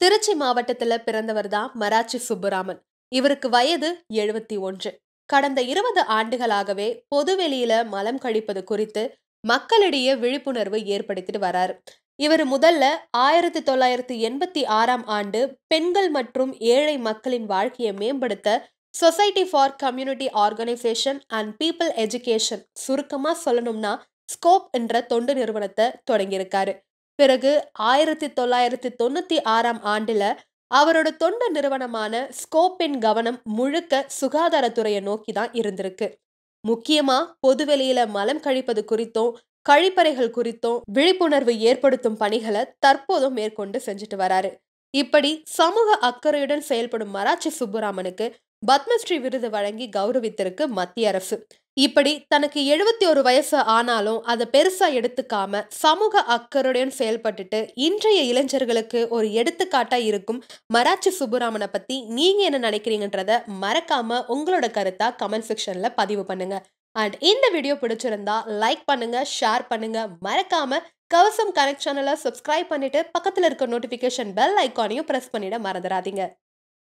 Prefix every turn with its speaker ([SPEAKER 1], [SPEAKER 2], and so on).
[SPEAKER 1] திருச்சி மாவட்டத்துல பிறந்தவர் தான் மராச்சி சுப்புராமன் இவருக்கு வயது எழுபத்தி ஒன்று கடந்த இருபது ஆண்டுகளாகவே பொதுவெளியில மலம் கழிப்பது குறித்து மக்களிடையே விழிப்புணர்வு ஏற்படுத்திட்டு வராரு இவர் முதல்ல ஆயிரத்தி தொள்ளாயிரத்தி எண்பத்தி ஆறாம் ஆண்டு பெண்கள் மற்றும் ஏழை மக்களின் வாழ்க்கையை மேம்படுத்த society for community organisation and people education சுருக்கமா சொல்லணும்னா ஸ்கோப் என்ற தொண்டு நிறுவனத்தை தொடங்கியிருக்காரு பிறகு ஆயிரத்தி தொள்ளாயிரத்தி தொண்ணூத்தி ஆறாம் ஆண்டுல அவரோட தொண்டு நிறுவனமான ஸ்கோப்பின் கவனம் முழுக்க சுகாதாரத்துறையை நோக்கி தான் இருந்திருக்கு முக்கியமா பொதுவெளியில மலம் கழிப்பது குறித்தும் கழிப்பறைகள் குறித்தும் விழிப்புணர்வு ஏற்படுத்தும் பணிகளை தற்போதும் மேற்கொண்டு செஞ்சுட்டு வராரு இப்படி சமூக அக்கறையுடன் செயல்படும் மராட்சி சுப்புராமனுக்கு பத்மஸ்ரீ விருது வழங்கி கௌரவித்திருக்கு மத்திய அரசு இப்படி தனக்கு எழுபத்தி ஒரு வயசு ஆனாலும் அதை பெருசா எடுத்துக்காம சமூக அக்கறையுடன் செயல்பட்டுட்டு இன்றைய இளைஞர்களுக்கு ஒரு எடுத்துக்காட்டா இருக்கும் மராட்சி சுப்புராமனை பத்தி நீங்க என்ன நினைக்கிறீங்கன்றத மறக்காம உங்களோட கருத்தா கமெண்ட் செக்ஷன்ல பதிவு பண்ணுங்க அண்ட் இந்த வீடியோ பிடிச்சிருந்தா லைக் பண்ணுங்க ஷேர் பண்ணுங்க மறக்காம கவசம் கனெக்ட் சேனலை சப்ஸ்கிரைப் பண்ணிட்டு பக்கத்துல இருக்க நோட்டிபிகேஷன் பெல் ஐக்கானையும் பிரஸ் பண்ணிட மறந்துடாதீங்க